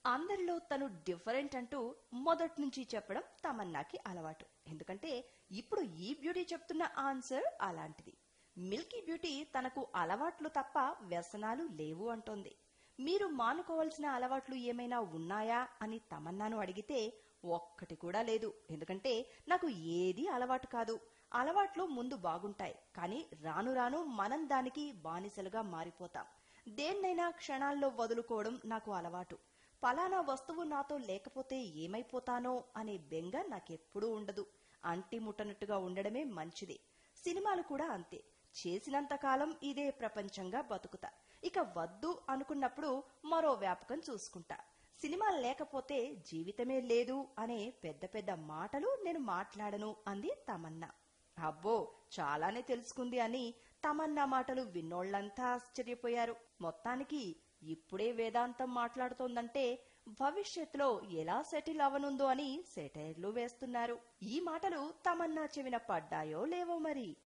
అందరిలో తను డిఫరెంట్ అంటూ మొదటి నుంచి చెప్పడం తమన్నాకి అలవాటు ఎందుకంటే ఇప్పుడు ఈ బ్యూటీ చెప్తున్న ఆన్సర్ అలాంటిది మిల్కీ బ్యూటీ తనకు అలవాట్లు తప్ప వ్యసనాలు లేవు అంటోంది మీరు మానుకోవాల్సిన అలవాట్లు ఏమైనా ఉన్నాయా అని తమన్నాను అడిగితే ఒక్కటి కూడా లేదు ఎందుకంటే నాకు ఏది అలవాటు కాదు అలవాట్లు ముందు బాగుంటాయి కానీ రాను రాను మనం దానికి బానిసలుగా మారిపోతాం దేన్నైనా క్షణాల్లో వదులుకోవడం నాకు అలవాటు పలానా వస్తువు నాతో లేకపోతే ఏమైపోతానో అనే బెంగ నాకెప్పుడూ ఉండదు అంటి ముట్టనట్టుగా ఉండడమే మంచిది సినిమాలు కూడా అంతే చేసినంతకాలం ఇదే ప్రపంచంగా బతుకుతా ఇక వద్దు అనుకున్నప్పుడు మరో వ్యాపకం చూసుకుంటా సినిమా లేకపోతే జీవితమే లేదు అనే పెద్ద పెద్ద మాటలు నేను మాట్లాడను అంది తమన్నా అబ్బో చాలానే తెలుసుకుంది అని తమన్నా మాటలు విన్నోళ్లంతా ఆశ్చర్యపోయారు మొత్తానికి ఇప్పుడే వేదాంతం మాట్లాడుతోందంటే భవిష్యత్తులో ఎలా సెటిల్ అవనుందో అని సెటైర్లు వేస్తున్నారు ఈ మాటలు తమన్నా చెవిన పడ్డాయో లేవో మరి